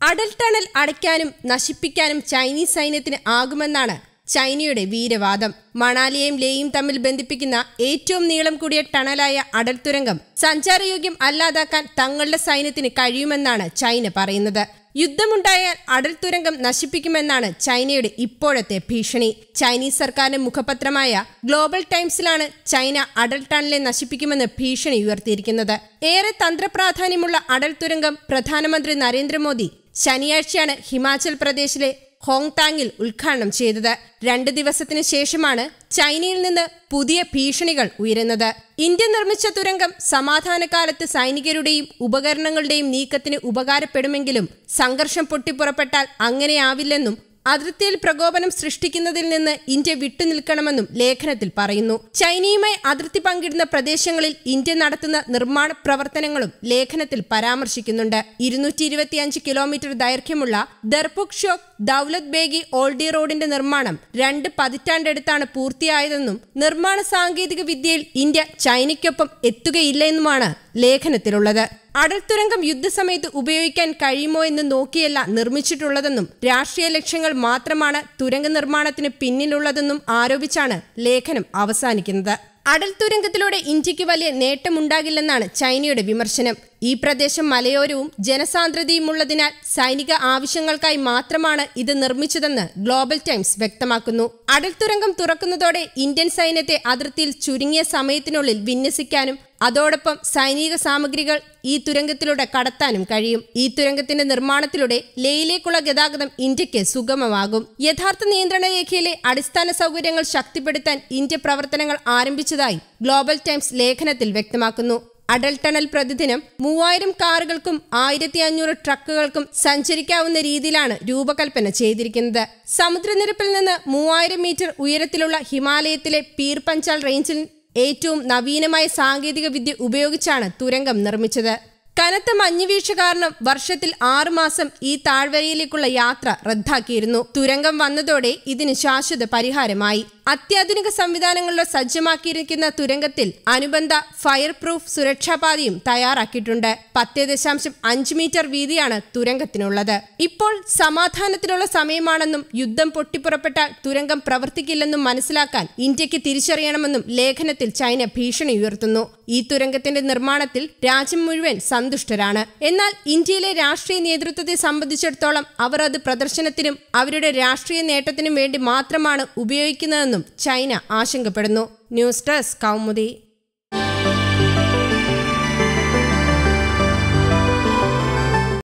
Atal tunnel അടയ്ക്കാനും നശിപ്പിക്കാനും Chinese സൈന്യത്തിന് ആകുമെന്നാണ് ചൈനയുടെ വീരവാദം മണാലിയെയും ലേയും തമ്മിൽ ബന്ധിപ്പിക്കുന്ന ഏറ്റവും നീളം കൂടിയ ടണലായ അടൽ തുരങ്കം സഞ്ചാരയോഗ്യം അല്ലാതാക്കാൻ തങ്ങളുടെ സൈന്യത്തിന് കഴിയുമെന്നാണ് ചൈന പറയുന്നത് യുദ്ധമുണ്ടായാൽ അടൽ തുരങ്കം നശിപ്പിക്കുമെന്നാണ് ചൈനയുടെ ഇപ്പോഴത്തെ ഭീഷണി ചൈനീസ് സർക്കാരിന്റെ മുഖപത്രമായ ഗ്ലോബൽ ടൈംസിലാണ് ചൈന അടൽ ടണലെ നശിപ്പിക്കുമെന്ന് ഭീഷണി ഉയർത്തിയിരിക്കുന്നത് ഏറെ തന്ത്രപ്രാധാന്യമുള്ള അടൽ തുരങ്കം പ്രധാനമന്ത്രി നരേന്ദ്രമോദി ശനിയാഴ്ചയാണ് ഹിമാചൽ പ്രദേശിലെ ഹോങ്താങ്ങിൽ ഉദ്ഘാടനം ചെയ്തത് രണ്ട് ദിവസത്തിന് ശേഷമാണ് ചൈനയിൽ നിന്ന് പുതിയ ഭീഷണികൾ ഉയരുന്നത് ഇന്ത്യ നിർമ്മിച്ച തുരങ്കം സമാധാനകാലത്ത് സൈനികരുടെയും ഉപകരണങ്ങളുടെയും നീക്കത്തിന് ഉപകാരപ്പെടുമെങ്കിലും സംഘർഷം പൊട്ടിപ്പുറപ്പെട്ടാൽ അങ്ങനെയാവില്ലെന്നും അതിർത്തിയിൽ പ്രകോപനം സൃഷ്ടിക്കുന്നതിൽ നിന്ന് ഇന്ത്യ വിട്ടുനിൽക്കണമെന്നും ലേഖനത്തിൽ പറയുന്നു ചൈനയുമായി അതിർത്തി പങ്കിടുന്ന പ്രദേശങ്ങളിൽ ഇന്ത്യ നടത്തുന്ന നിർമ്മാണ പ്രവർത്തനങ്ങളും ലേഖനത്തിൽ പരാമർശിക്കുന്നുണ്ട് ഇരുന്നൂറ്റി ഇരുപത്തിയഞ്ച് കിലോമീറ്റർ ദൈർഘ്യമുള്ള ദർപുക് ഷോക്ക് ദൌലത് ബേഗി ഓൾഡി റോഡിന്റെ നിർമ്മാണം രണ്ട് പതിറ്റാണ്ടെടുത്താണ് പൂർത്തിയായതെന്നും നിർമ്മാണ സാങ്കേതിക വിദ്യയിൽ ഇന്ത്യ ചൈനയ്ക്കൊപ്പം എത്തുകയില്ലെന്നുമാണ് ലേഖനത്തിലുള്ളത് അടൽ തുരങ്കം യുദ്ധസമയത്ത് ഉപയോഗിക്കാൻ കഴിയുമോ എന്ന് നോക്കിയല്ല നിർമ്മിച്ചിട്ടുള്ളതെന്നും രാഷ്ട്രീയ ലക്ഷ്യങ്ങൾ മാത്രമാണ് തുരങ്ക നിർമ്മാണത്തിന് പിന്നിലുള്ളതെന്നും ആരോപിച്ചാണ് ലേഖനം അവസാനിക്കുന്നത് അടൽ തുരങ്കത്തിലൂടെ ഇന്ത്യക്ക് വലിയ നേട്ടമുണ്ടാകില്ലെന്നാണ് ചൈനയുടെ വിമർശനം ഈ പ്രദേശം മലയോരവും ജനസാന്ദ്രതയുമുള്ളതിനാൽ സൈനിക ആവശ്യങ്ങൾക്കായി മാത്രമാണ് ഇത് നിർമ്മിച്ചതെന്ന് ഗ്ലോബൽ ടൈംസ് വ്യക്തമാക്കുന്നു അടൽ തുരങ്കം തുറക്കുന്നതോടെ ഇന്ത്യൻ സൈന്യത്തെ അതിർത്തിയിൽ ചുരുങ്ങിയ സമയത്തിനുള്ളിൽ വിന്യസിക്കാനും അതോടൊപ്പം സൈനിക സാമഗ്രികൾ ഈ തുരങ്കത്തിലൂടെ കടത്താനും കഴിയും ഈ തുരങ്കത്തിന്റെ നിർമ്മാണത്തിലൂടെ ലേയിലേക്കുള്ള ഗതാഗതം ഇന്ത്യക്ക് സുഗമമാകും യഥാർത്ഥ നിയന്ത്രണ രേഖയിലെ അടിസ്ഥാന സൗകര്യങ്ങൾ ശക്തിപ്പെടുത്താൻ ഇന്ത്യ പ്രവർത്തനങ്ങൾ ആരംഭിച്ചതായി ഗ്ലോബൽ ടൈംസ് ലേഖനത്തിൽ വ്യക്തമാക്കുന്നു അടൽ ടണൽ പ്രതിദിനം മൂവായിരം കാറുകൾക്കും ആയിരത്തി അഞ്ഞൂറ് ട്രക്കുകൾക്കും സഞ്ചരിക്കാവുന്ന രീതിയിലാണ് രൂപകൽപ്പന ചെയ്തിരിക്കുന്നത് സമുദ്രനിരപ്പിൽ നിന്ന് മൂവായിരം മീറ്റർ ഉയരത്തിലുള്ള ഹിമാലയത്തിലെ പീർ പഞ്ചാൽ റേഞ്ചിൽ ഏറ്റവും നവീനമായ സാങ്കേതിക വിദ്യ ഉപയോഗിച്ചാണ് തുരങ്കം നിർമ്മിച്ചത് കനത്ത മഞ്ഞുവീഴ്ച കാരണം വർഷത്തിൽ ആറു മാസം ഈ താഴ്വരയിലേക്കുള്ള യാത്ര റദ്ദാക്കിയിരുന്നു തുരങ്കം വന്നതോടെ ഇതിന് ശാശ്വത പരിഹാരമായി അത്യാധുനിക സംവിധാനങ്ങളിലോ സജ്ജമാക്കിയിരിക്കുന്ന തുരങ്കത്തിൽ അനുബന്ധ ഫയർ പ്രൂഫ് സുരക്ഷാപാതയും തയ്യാറാക്കിയിട്ടുണ്ട് പത്ത് ദശാംശം അഞ്ച് മീറ്റർ വീതിയാണ് തുരങ്കത്തിനുള്ളത് ഇപ്പോൾ സമാധാനത്തിനുള്ള സമയമാണെന്നും യുദ്ധം പൊട്ടിപ്പുറപ്പെട്ടാൽ തുരങ്കം പ്രവർത്തിക്കില്ലെന്നും മനസ്സിലാക്കാൻ ഇന്ത്യക്ക് തിരിച്ചറിയണമെന്നും ലേഖനത്തിൽ ചൈന ഭീഷണി ഉയർത്തുന്നു ഈ തുരങ്കത്തിന്റെ നിർമ്മാണത്തിൽ രാജ്യം മുഴുവൻ സന്തുഷ്ടരാണ് എന്നാൽ ഇന്ത്യയിലെ രാഷ്ട്രീയ നേതൃത്വത്തെ സംബന്ധിച്ചിടത്തോളം അവർ അത് പ്രദർശനത്തിനും അവരുടെ രാഷ്ട്രീയ നേട്ടത്തിനും വേണ്ടി മാത്രമാണ് ഉപയോഗിക്കുന്നതെന്നും ചൈന ആശങ്കപ്പെടുന്നു ന്യൂസ് ഡെസ്ക് കൗമുദി